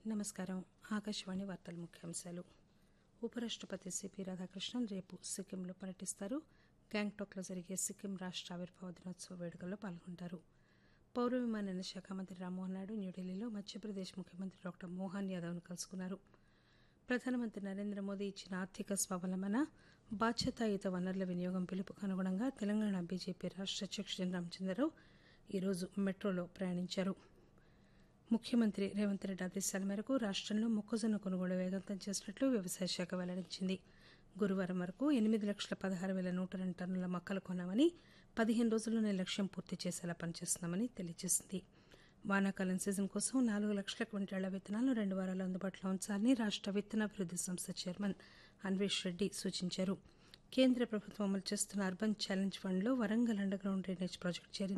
నమస్కారం ఆకాశవాణి వార్తల ముఖ్యాంశాలు ఉపరాష్టపతి సిపి రాధాకృష్ణన్ రేపు సిక్కింలో పర్యటిస్తారు గ్యాంగ్టాక్లో జరిగే సిక్కిం రాష్ట ఆవిర్భావ దినోత్సవ వేడుకల్లో పాల్గొంటారు పౌర విమానయాన శాఖ మంత్రి రామ్మోహన్ నాయుడు న్యూఢిల్లీలో మధ్యప్రదేశ్ ముఖ్యమంత్రి డాక్టర్ మోహన్ యాదవ్ను కలుసుకున్నారు ప్రధానమంత్రి నరేంద్ర మోదీ ఇచ్చిన ఆర్థిక స్వావలంబన బాధ్యతాయుత వనరుల వినియోగం పిలుపుకు అనుగుణంగా తెలంగాణ బీజేపీ రాష్ట అధ్యక్షుడు రామచంద్రరావు ఈరోజు మెట్రోలో ప్రయాణించారు ముఖ్యమంత్రి రేవంత్ రెడ్డి ఆదేశాల మేరకు రాష్టంలో మొక్కజొన్న కొనుగోలు వేగవంతం చేసినట్లు వ్యవసాయ శాఖ వెల్లడించింది గురువారం వరకు ఎనిమిది లక్షల పదహారు వేల నూట రెండు టన్నుల మొక్కలు కొన్నామని పదిహేను రోజుల్లోనే లక్ష్యం పూర్తి చేసేలా పనిచేస్తున్నామని తెలియజేసింది వానాకాలం సీజన్ కోసం నాలుగు లక్షల క్వింటాళ్ల విత్తనాలను రెండు వారాలు అందుబాటులో ఉంచాలని రాష్ట విత్తనాభివృద్ది సంస్థ చైర్మన్ అన్వేష్ రెడ్డి సూచించారు కేంద్ర ప్రభుత్వం అమలు చేస్తున్న అర్బన్ ఛాలెంజ్ ఫండ్లో Warangal underground drainage project చేరింది